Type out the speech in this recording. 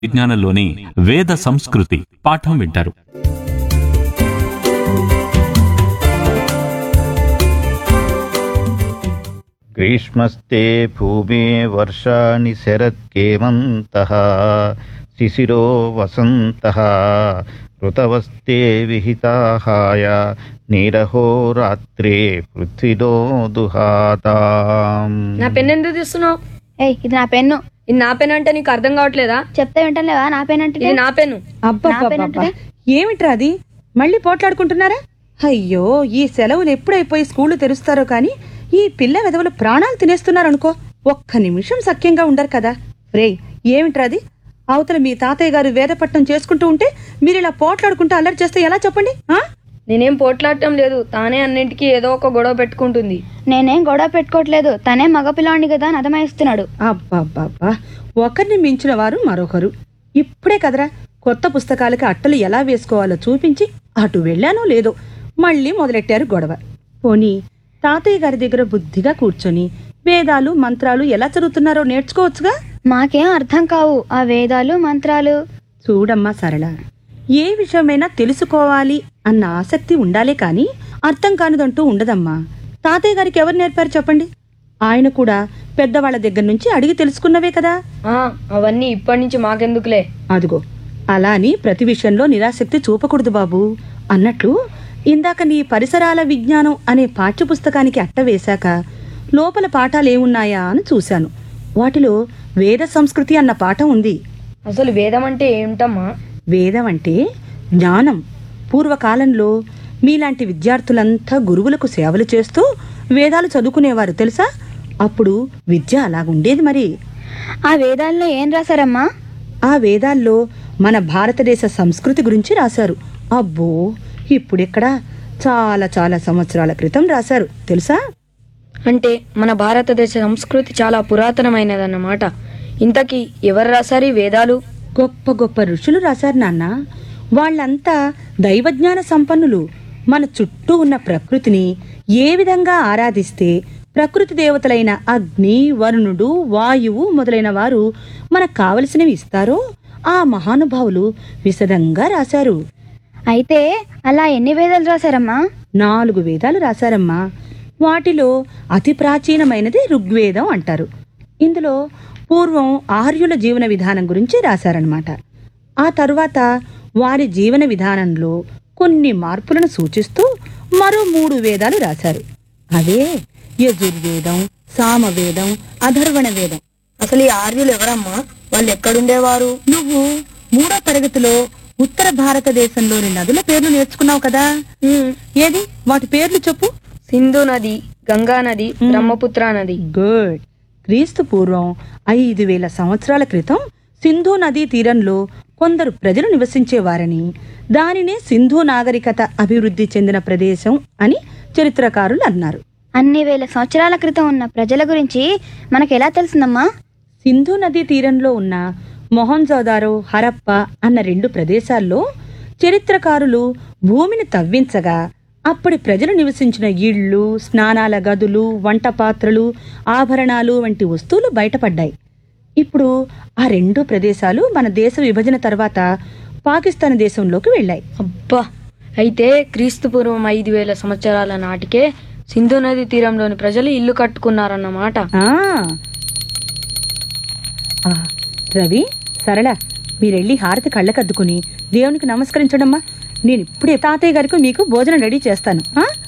విజ్ఞానంలోని వేద సంస్కృతి పాఠం వింటారు గ్రీష్మస్తే భూమే వర్షాణి శరత్కేమంతః శిశిరో వసంతః ఋతవస్తే విహితాహాయ నీరహో రాత్రే పృథ్విలో దుహాతాం నా పెన్ ఎందుకు తీస్తున్నావు ఏయ్ ఇది నా పెన్ను ఇది నా పెన్ అంటే నీకు అర్థం కావట్లేదా చెప్తే వింటలేవా నా పెన్ అంటే ఇది నా పెన్ను అబ్బబ్బబ్బబ్బా ఏమిట్రా అది మళ్ళీ పోట్లాడుకుంటున్నారా అయ్యో ఈ సెలవులు ఎప్పుడైపోయి స్కూళ్ళు తెరుస్తారో కానీ ఈ పిల్ల వెదవులు ప్రాణాలు తినేస్తున్నారనుకో ఒక్క నిమిషం సఖ్యంగా ఉండరు కదా రేయ్ ఏమిట్రా అది అవతల మీ తాతయ్య గారు వేదపట్నం చేసుకుంటూ ఉంటే మీరు ఇలా పోట్లాడుకుంటూ అల్లరి చేస్తే ఎలా చెప్పండి ఆ? నేనేం పోట్లాడటం లేదు తానే అన్నింటికి ఏదో ఒక గొడవ పెట్టుకుంటుంది నేనేం గొడవ పెట్టుకోవట్లేదు తనే మగపిల్లాడిని కదా అని అదమాయిస్తున్నాడు అబ్బబ్బబ్బా ఒకరిని మించిన వారు మరొకరు ఇప్పుడే కదరా కొత్త పుస్తకాలకి అట్టలు ఎలా వేసుకోవాలో చూపించి అటు వెళ్ళానో లేదో మళ్ళీ మొదలెట్టారు గొడవ పోనీ తాతయ్య గారి దగ్గర బుద్ధిగా కూర్చొని వేదాలు మంత్రాలు ఎలా చదువుతున్నారో నేర్చుకోవచ్చుగా మాకేం అర్థం కావు ఆ వేదాలు మంత్రాలు చూడమ్మా సరళ ఏ విషయమైనా తెలుసుకోవాలి అన్న ఆసక్తి ఉండాలే కాని అర్థం కానిదంటూ ఉండదమ్మా తాతయ్య గారికి ఎవరు నేర్పారు చెప్పండి ఆయన కూడా పెద్దవాళ్ళ దగ్గర నుంచి అడిగి తెలుసుకున్నవే కదా ఆ అవన్నీ ఇప్పటి నుంచి మాకెందుకులే అదిగో అలా అని ప్రతి విషయంలో నిరాసక్తి చూపకూడదు బాబు అన్నట్లు ఇందాక నీ పరిసరాల విజ్ఞానం అనే పాఠ్యపుస్తకానికి అట్ట వేశాక లోపల పాఠాలేమున్నాయా అని చూశాను వాటిలో వేద సంస్కృతి అన్న పాఠం ఉంది అసలు వేదం అంటే ఏమిటమ్మా వేదం అంటే జ్ఞానం పూర్వకాలంలో మీలాంటి విద్యార్థులంతా గురువులకు సేవలు చేస్తూ వేదాలు చదువుకునేవారు తెలుసా అప్పుడు విద్య అలాగుండేది మరి ఆ వేదాల్లో ఏం రాశారమ్మా ఆ వేదాల్లో మన భారతదేశ సంస్కృతి గురించి రాశారు అబ్బో ఇప్పుడెక్కడ చాలా చాలా సంవత్సరాల క్రితం రాశారు తెలుసా అంటే మన భారతదేశ సంస్కృతి చాలా పురాతనమైనదన్నమాట ఇంతకీ ఎవరు రాశారు ఈ వేదాలు గొప్ప గొప్ప ఋషులు రాశారు నాన్న వాళ్ళంతా దైవజ్ఞాన సంపన్నులు మన చుట్టూ ఉన్న ప్రకృతిని ఏ విధంగా ఆరాధిస్తే ప్రకృతి దేవతలైన అగ్ని వరుణుడు వాయువు మొదలైన వారు మనకు కావలసినవి ఇస్తారో ఆ మహానుభావులు విశదంగా రాశారు అయితే అలా ఎన్ని వేదాలు రాశారమ్మా నాలుగు వేదాలు రాశారమ్మా వాటిలో అతి ప్రాచీనమైనది ఋగ్వేదం అంటారు ఇందులో పూర్వం ఆర్యుల జీవన విధానం గురించి రాశారనమాట ఆ తరువాత వారి జీవన విధానంలో కొన్ని మార్పులను సూచిస్తూ మరో మూడు వేదాలు రాశారు అవే యజుర్వేదం సామవేదం అధర్వణ వేదం అసలు ఈ ఆర్యులు ఎవరమ్మా వాళ్ళు ఎక్కడుండేవారు నువ్వు మూడో తరగతిలో ఉత్తర భారతదేశంలోని నదుల పేర్లు నేర్చుకున్నావు కదా ఏది వాటి పేర్లు చెప్పు సింధు నది గంగా నది బ్రహ్మపుత్ర నది గుడ్ క్రీస్తు పూర్వం ఐదు వేల సంవత్సరాల క్రితం సింధు నదీ తీరంలో కొందరు ప్రజలు నివసించేవారని దానినే సింధు నాగరికత అభివృద్ధి చెందిన ప్రదేశం అని చరిత్రకారులు అన్నారు అన్ని వేల సంవత్సరాల క్రితం ఉన్న ప్రజల గురించి మనకు ఎలా తెలిసిందమ్మా సింధు నదీ తీరంలో ఉన్న మొహంజోదారో హరప్ప అన్న రెండు ప్రదేశాల్లో చరిత్రకారులు భూమిని తవ్వించగా అప్పటి ప్రజలు నివసించిన ఇళ్ళు స్నానాల గదులు వంట పాత్రలు ఆభరణాలు వంటి వస్తువులు బయటపడ్డాయి ఇప్పుడు ఆ రెండు ప్రదేశాలు మన దేశ విభజన తర్వాత పాకిస్తాన్ దేశంలోకి వెళ్ళాయి అబ్బా అయితే క్రీస్తు పూర్వం ఐదు వేల సంవత్సరాల నాటికే సింధు నది తీరంలోని ప్రజలు ఇల్లు కట్టుకున్నారన్నమాట ఆ ఆ, రవి సరళ మీరెళ్ళి హారతి కళ్ళకద్దుకుని దేవునికి నమస్కరించడమ్మా నేను ఇప్పుడే తాతయ్య గారికి మీకు భోజనం రెడీ చేస్తాను ఆ